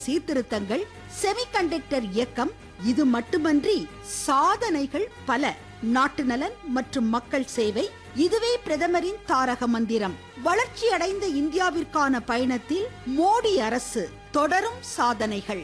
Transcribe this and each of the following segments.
சீர்திருத்தங்கள் செமிகண்டக்டர் இயக்கம் இது மட்டுமன்றி சாதனைகள் பல நாட்டு நலன் மற்றும் மக்கள் சேவை இதுவே பிரதமரின் தாரக மந்திரம் வளர்ச்சி அடைந்த இந்தியாவிற்கான பயணத்தில் மோடி அரசு தொடரும் சாதனைகள்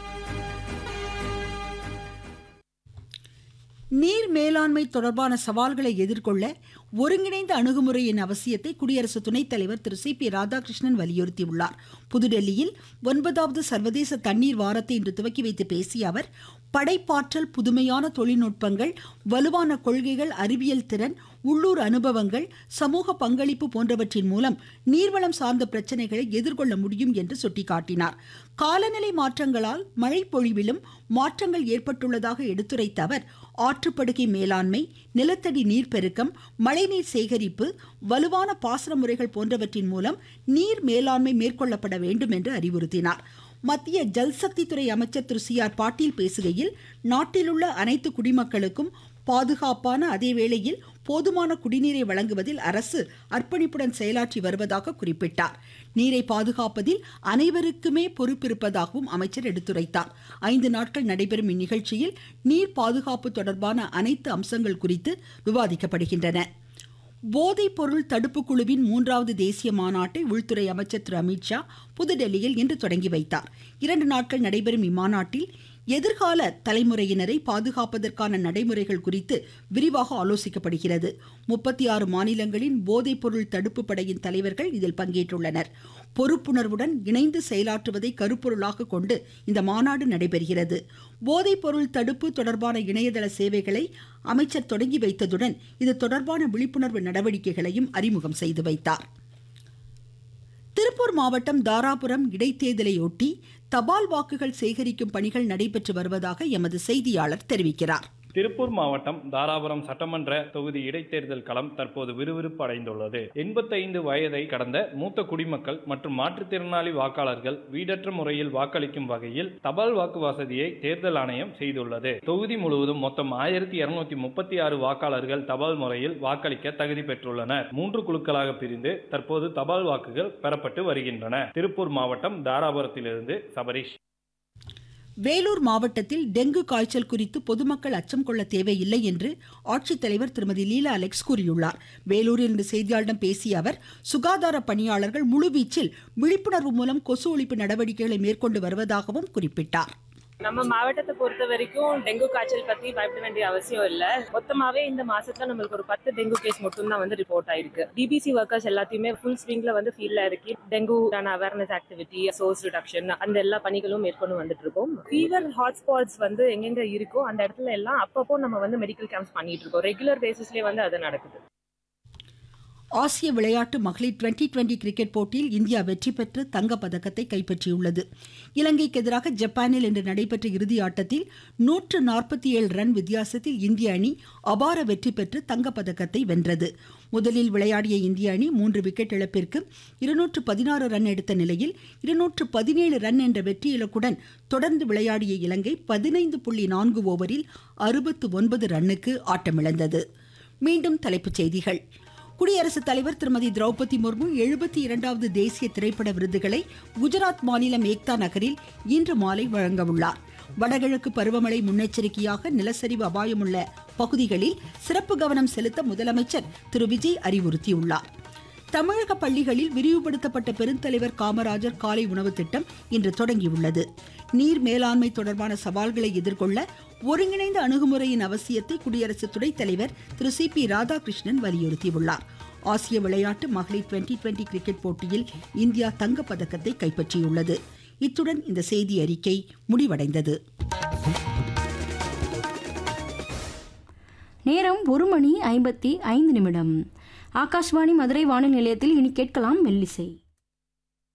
நீர் மேலாண்மை தொடர்பான சவால்களை எதிர்கொள்ள ஒருங்கிணைந்த அணுகுமுறையின் அவசியத்தை குடியரசு துணைத் தலைவர் திரு சி பி ராதாகிருஷ்ணன் வலியுறுத்தியுள்ளார் புதுடெல்லியில் ஒன்பதாவது சர்வதேச தண்ணீர் வாரத்தை இன்று துவக்கி வைத்து பேசிய அவர் படைப்பாற்றல் புதுமையான தொழில்நுட்பங்கள் வலுவான கொள்கைகள் அறிவியல் திறன் உள்ளூர் அனுபவங்கள் சமூக பங்களிப்பு போன்றவற்றின் மூலம் நீர்வளம் சார்ந்த பிரச்சனைகளை எதிர்கொள்ள முடியும் என்று சுட்டிக்காட்டினார் காலநிலை மாற்றங்களால் மழை பொழிவிலும் மாற்றங்கள் ஏற்பட்டுள்ளதாக எடுத்துரைத்த அவர் ஆற்றுப்படுகை மேலாண்மை நிலத்தடி நீர்ப்பெருக்கம் மழைநீர் சேகரிப்பு வலுவான பாசன முறைகள் போன்றவற்றின் மூலம் நீர் மேலாண்மை மேற்கொள்ளப்பட வேண்டும் என்று அறிவுறுத்தினார் மத்திய ஜல்சக்தி துறை அமைச்சர் திரு சி ஆர் பாட்டீல் பேசுகையில் நாட்டிலுள்ள அனைத்து குடிமக்களுக்கும் பாதுகாப்பான அதே வேளையில் போதுமான குடிநீரை வழங்குவதில் அரசு அர்ப்பணிப்புடன் செயலாற்றி வருவதாக குறிப்பிட்டார் நீரை பாதுகாப்பதில் அனைவருக்குமே பொறுப்பிருப்பதாகவும் அமைச்சர் எடுத்துரைத்தார் ஐந்து நாட்கள் நடைபெறும் இந்நிகழ்ச்சியில் நீர் பாதுகாப்பு தொடர்பான அனைத்து அம்சங்கள் குறித்து விவாதிக்கப்படுகின்றன போதைப் பொருள் தடுப்பு குழுவின் மூன்றாவது தேசிய மாநாட்டை உள்துறை அமைச்சர் திரு அமித்ஷா புதுடெல்லியில் இன்று தொடங்கி வைத்தார் இரண்டு நாட்கள் நடைபெறும் இம்மாநாட்டில் எதிர்கால தலைமுறையினரை பாதுகாப்பதற்கான நடைமுறைகள் குறித்து விரிவாக ஆலோசிக்கப்படுகிறது முப்பத்தி ஆறு மாநிலங்களின் போதைப் பொருள் தடுப்பு படையின் தலைவர்கள் இதில் பங்கேற்றுள்ளனர் பொறுப்புணர்வுடன் இணைந்து செயலாற்றுவதை கருப்பொருளாக கொண்டு இந்த மாநாடு நடைபெறுகிறது போதைப் பொருள் தடுப்பு தொடர்பான இணையதள சேவைகளை அமைச்சர் தொடங்கி வைத்ததுடன் இது தொடர்பான விழிப்புணர்வு நடவடிக்கைகளையும் அறிமுகம் செய்து வைத்தார் திருப்பூர் மாவட்டம் தாராபுரம் இடைத்தேர்தலையொட்டி தபால் வாக்குகள் சேகரிக்கும் பணிகள் நடைபெற்று வருவதாக எமது செய்தியாளர் தெரிவிக்கிறார் திருப்பூர் மாவட்டம் தாராபுரம் சட்டமன்ற தொகுதி இடைத்தேர்தல் களம் தற்போது விறுவிறுப்பு அடைந்துள்ளது எண்பத்தைந்து வயதை கடந்த மூத்த குடிமக்கள் மற்றும் மாற்றுத்திறனாளி வாக்காளர்கள் வீடற்ற முறையில் வாக்களிக்கும் வகையில் தபால் வாக்கு வசதியை தேர்தல் ஆணையம் செய்துள்ளது தொகுதி முழுவதும் மொத்தம் ஆயிரத்தி இருநூத்தி முப்பத்தி ஆறு வாக்காளர்கள் தபால் முறையில் வாக்களிக்க தகுதி பெற்றுள்ளனர் மூன்று குழுக்களாக பிரிந்து தற்போது தபால் வாக்குகள் பெறப்பட்டு வருகின்றன திருப்பூர் மாவட்டம் தாராபுரத்திலிருந்து சபரீஷ் வேலூர் மாவட்டத்தில் டெங்கு காய்ச்சல் குறித்து பொதுமக்கள் அச்சம் கொள்ள தேவையில்லை என்று ஆட்சித்தலைவர் திருமதி லீலா அலெக்ஸ் கூறியுள்ளார் வேலூரில் இன்று செய்தியாளர்களிடம் பேசிய அவர் சுகாதார பணியாளர்கள் முழுவீச்சில் விழிப்புணர்வு மூலம் கொசு ஒழிப்பு நடவடிக்கைகளை மேற்கொண்டு வருவதாகவும் குறிப்பிட்டார் நம்ம மாவட்டத்தை பொறுத்த வரைக்கும் டெங்கு காய்ச்சல் பத்தி பயப்பட வேண்டிய அவசியம் இல்ல மொத்தமாவே இந்த மாசத்துல நம்மளுக்கு ஒரு பத்து டெங்கு கேஸ் மட்டும் தான் வந்து ரிப்போர்ட் ஆயிருக்கு டிபிசி ஒர்க்கர்ஸ் எல்லாத்தையுமே ஃபுல் ஸ்விங்ல வந்து ஃபீல்ட்ல இருக்கு dengue awareness activity source reduction அந்த எல்லா பணிகளும் மேற்கொண்டு வந்துட்டு இருக்கோம் ஃபீவர் ஹாட்ஸ்பாட்ஸ் வந்து எங்கெங்க இருக்கோ அந்த இடத்துல எல்லாம் அப்பப்போ நம்ம வந்து மெடிக்கல் கேம்ப்ஸ் பண்ணிட்டு இருக்கோம் ரெகுலர் பேசிஸ்லயே வந்து அது நடக்குது ஆசிய விளையாட்டு மகளிர் டுவெண்டி டுவெண்டி கிரிக்கெட் போட்டியில் இந்தியா வெற்றி பெற்று தங்கப் பதக்கத்தை கைப்பற்றியுள்ளது இலங்கைக்கு எதிராக ஜப்பானில் இன்று நடைபெற்ற இறுதி ஆட்டத்தில் நூற்று நாற்பத்தி ஏழு ரன் வித்தியாசத்தில் இந்திய அணி அபார வெற்றி பெற்று தங்கப் பதக்கத்தை வென்றது முதலில் விளையாடிய இந்திய அணி மூன்று விக்கெட் இழப்பிற்கு இருநூற்று பதினாறு ரன் எடுத்த நிலையில் இருநூற்று பதினேழு ரன் என்ற வெற்றி இலக்குடன் தொடர்ந்து விளையாடிய இலங்கை பதினைந்து புள்ளி நான்கு ஓவரில் அறுபத்து ஒன்பது ரன்னுக்கு ஆட்டமிழந்தது மீண்டும் தலைப்புச் செய்திகள் குடியரசுத் தலைவர் திருமதி திரௌபதி முர்மு எழுபத்தி இரண்டாவது தேசிய திரைப்பட விருதுகளை குஜராத் மாநிலம் ஏக்தா நகரில் இன்று மாலை வழங்கவுள்ளார் வடகிழக்கு பருவமழை முன்னெச்சரிக்கையாக நிலச்சரிவு அபாயமுள்ள பகுதிகளில் சிறப்பு கவனம் செலுத்த முதலமைச்சர் திரு விஜய் அறிவுறுத்தியுள்ளார் தமிழக பள்ளிகளில் விரிவுபடுத்தப்பட்ட பெருந்தலைவர் காமராஜர் காலை உணவு திட்டம் இன்று தொடங்கியுள்ளது நீர் மேலாண்மை தொடர்பான சவால்களை எதிர்கொள்ள ஒருங்கிணைந்த அணுகுமுறையின் அவசியத்தை குடியரசு துணைத் தலைவர் திரு சி பி ராதாகிருஷ்ணன் வலியுறுத்தியுள்ளார் ஆசிய விளையாட்டு மகளிர் டுவெண்டி டுவெண்டி கிரிக்கெட் போட்டியில் இந்தியா தங்கப் பதக்கத்தை கைப்பற்றியுள்ளது இத்துடன் இந்த செய்தி அறிக்கை முடிவடைந்தது நேரம் ஒரு மணி ஐம்பத்தி ஐந்து நிமிடம் ஆகாஷ்வாணி மதுரை வானொலி நிலையத்தில் இனி கேட்கலாம் மெல்லிசை